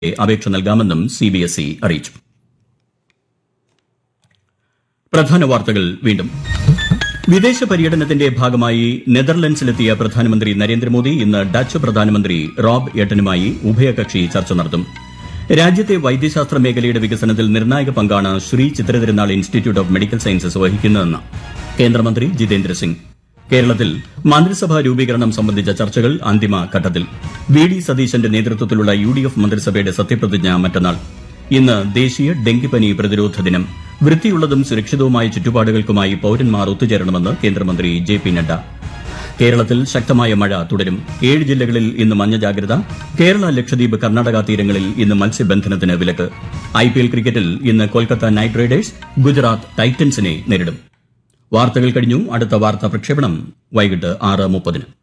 അപേക്ഷ നൽകാമെന്നും സിബിഎസ്ഇ അറിയിച്ചു പ്രധാന വാർത്തകൾ വീണ്ടും വിദേശ പര്യടനത്തിന്റെ ഭാഗമായി നെതർലൻഡ്സിലെത്തിയ പ്രധാനമന്ത്രി നരേന്ദ്രമോദി ഇന്ന് ഡച്ച് പ്രധാനമന്ത്രി റോബ് എട്ടനുമായി ഉഭയകക്ഷി ചർച്ച നടത്തും രാജ്യത്തെ വൈദ്യശാസ്ത്ര മേഖലയുടെ വികസനത്തിൽ നിർണായക പങ്കാണ് Sree Chitra Tirunal institute of medical sciences വഹിക്കുന്നതെന്ന് കേന്ദ്രമന്ത്രി ജിതേന്ദ്ര സിംഗ് കേരളത്തിൽ മന്ത്രിസഭാ രൂപീകരണം സംബന്ധിച്ച ചർച്ചകൾ അന്തിമ ഘട്ടത്തിൽ വി ഡി സതീശന്റെ നേതൃത്വത്തിലുള്ള യു ഡി എഫ് മന്ത്രിസഭയുടെ സത്യപ്രതിജ്ഞ മറ്റന്നാൾ ഇന്ന് ദേശീയ ഡെങ്കിപ്പനി പ്രതിരോധ ദിനം വൃത്തിയുള്ളതും സുരക്ഷിതവുമായ ചുറ്റുപാടുകൾക്കുമായി പൌരന്മാർ ഒത്തുചേരണമെന്ന് കേന്ദ്രമന്ത്രി ജെ പി നഡ്ഡ കേരളത്തിൽ ശക്തമായ മഴ തുടരും ഏഴ് ജില്ലകളിൽ ഇന്ന് മഞ്ഞ ജാഗ്രത കേരള ലക്ഷദ്വീപ് കർണാടക തീരങ്ങളിൽ ഇന്ന് മത്സ്യബന്ധനത്തിന് വിലക്ക് ഐപിഎൽ ക്രിക്കറ്റിൽ ഇന്ന് കൊൽക്കത്ത നൈറ്റ് റൈഡേഴ്സ് ഗുജറാത്ത് ടൈറ്റൻസിനെ നേരിടും വാർത്തകൾ കഴിഞ്ഞു അടുത്ത വാർത്താ പ്രക്ഷേപണം വൈകിട്ട് ആറ് മുപ്പതിന്